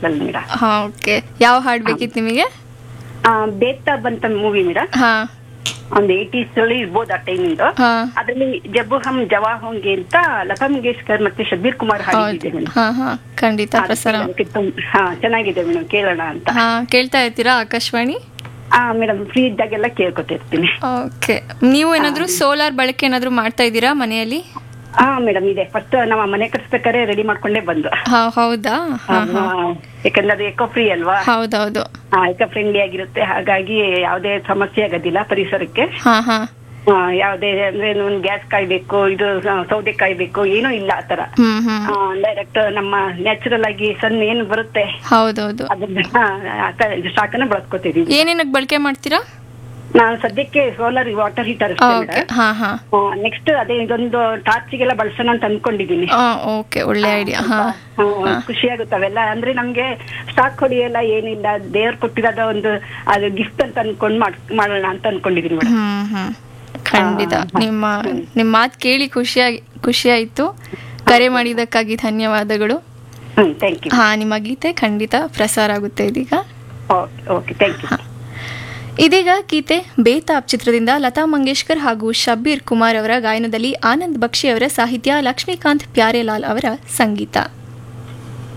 hostel madam ಹಾ okay ಯಾವ ಹಾಡು ಬೇಕಿತ್ತು ನಿಮಗೆ ಬೇತಾ ಬಂತ ಮೂವಿ ಮೇಡಮ್ ಹಾ ಒಂದು ಏಟೀಸ್ ಅಲ್ಲಿ ಇರ್ಬೋದು ಆ ಟೈಮಿಂದ ಹಾ ಅದ್ರಲ್ಲಿ ಜಬ್ಬು ಹಮ್ ಜವಾ ಹೋಂಗೆ ಅಂತ ಲತಾ ಮಂಗೇಶ್ಕರ್ ಮತ್ತೆ ಶಬೀರ್ ಕುಮಾರ್ ಹಾಡಿದೆ ಹೌದು ಮೇಡಮ್ ಹಾ ಹಾ ಖಂಡಿತ ಪ್ರಸಾರ ಹಾ ಚೆನ್ನಾಗಿದೆ ಮೇಡಮ್ ಕೇಳೋಣ ಅಂತ ಹಾ ಕೇಳ್ತಾ ಇರ್ತೀರಾ ಆಕಾಶವಾಣಿ ಹಾ ಮೇಡಮ್ ಫ್ರೀ ಇದ್ದಾಗೆಲ್ಲ ಕೇಳ್ಕೊತಿರ್ತೀನಿ ಓಕೆ ನೀವು ಏನಾದ್ರು ಸೋಲಾರ್ ಬಳಕೆ ಏನಾದ್ರು ಮಾಡ್ತಾ ಇದ್ದೀರಾ ಮನೆಯಲ್ಲಿ ಹಾ ಮೇಡಮ್ ಇದೆ ಫಸ್ಟ್ ನಮ್ಮ ಮನೆ ಕಟ್ಸ್ಬೇಕಾದ್ರೆ ರೆಡಿ ಮಾಡ್ಕೊಂಡೇ ಬಂದು ಹಾ ಹೌದಾ ಹಾ ಹಾ ಆ, ಯಾಕಂದ್ರೆ ಅದು ಎಕೋ ಫ್ರೀ ಅಲ್ವಾ ಹೌದೌದು ಎಕೋ ಫ್ರೆಂಡ್ಲಿ ಆಗಿರುತ್ತೆ ಹಾಗಾಗಿ ಯಾವುದೇ ಸಮಸ್ಯೆ ಆಗೋದಿಲ್ಲ ಪರಿಸರಕ್ಕೆ ಹಾ ಹಾ ಆ, ಯಾವುದೇ ಅಂದ್ರೆ ಒಂದು ಗ್ಯಾಸ್ ಕಾಯ್ಬೇಕು ಇದು ಆ, ಸೌದೆ ಕಾಯ್ಬೇಕು ಏನೂ ಇಲ್ಲ ಆತರ ಹ್ಮ್ ಹ್ಮ್ ಡೈರೆಕ್ಟ್ ನಮ್ಮ ನ್ಯಾಚುರಲ್ ಆಗಿ ಸನ್ ಏನು ಬರುತ್ತೆ ಹೌದೌದು ಅದನ್ನ ಸ್ಟಾಕನ್ನ ಬಳಸ್ಕೊತಿದೀವಿ ಏನೇನಕ್ಕೆ ಬಳಕೆ ಮಾಡ್ತೀರಾ ನಾನು ಸದ್ಯಕ್ಕೆ ಸೋಲಾರ್ ವಾಟರ್ ಹೀಟರ್ ಓಕೆ ಹಾ ಹಾ ನೆಕ್ಸ್ಟ್ ಅದೇ ಇದೊಂದು ಟಾರ್ಚಿಗೆಲ್ಲ ಬಳಸೋಣ ಅಂತ ಅನ್ಕೊಂಡಿದೀನಿ ಓಕೆ ಒಳ್ಳೆ ಐಡಿಯಾ ಹಾ ಹಾ, ಖುಷಿ ಆಗುತ್ತೆ ಅವೆಲ್ಲ ಅಂದ್ರೆ ನಮ್ಗೆ ಸ್ಟಾಕ್ ಹೊಡಿಯಲ್ಲ ಏನಿಲ್ಲ ದೇವ್ರು ಕೊಟ್ಟಿರೋದ ಒಂದು ಅದು ಗಿಫ್ಟ್ ಅಂತ ಅನ್ಕೊಂಡ್ ಮಾಡ್- ಮಾಡೋಣ ಅಂತ ಅನ್ಕೊಂಡಿದೀನಿ ಮೇಡಮ್ ಹ್ಮ್ ಹ್ಮ್ ಖಂಡಿತ ನಿಮ್ಮ ನಿಮ್ಮ ಮಾತು ಕೇಳಿ ಖುಷಿಯಾಗಿ ಖುಷಿ ಆಯ್ತು ಕರೆ ಮಾಡಿದ್ದಕ್ಕಾಗಿ ಧನ್ಯವಾದಗಳು ಹ್ಮ್ ಥ್ಯಾಂಕ್ ಯು ಹಾ ನಿಮ್ಮ ಗೀತೆ ಖಂಡಿತ ಪ್ರಸಾರ ಆಗುತ್ತೆ ಇದೀಗ ಓಕೆ ಓಕೆ ಥ್ಯಾಂಕ್ ಯು ಇದೀಗ ಗೀತೆ ಬೇತಾಬ್ ಚಿತ್ರದಿಂದ ಲತಾ ಮಂಗೇಶ್ಕರ್ ಹಾಗೂ ಶಬ್ಬೀರ್ ಕುಮಾರ್ ಅವರ ಗಾಯನದಲ್ಲಿ ಆನಂದ್ ಬಕ್ಷಿ ಅವರ ಸಾಹಿತ್ಯ ಲಕ್ಷ್ಮೀಕಾಂತ್ ಪ್ಯಾರೇಲಾಲ್ ಅವರ ಸಂಗೀತ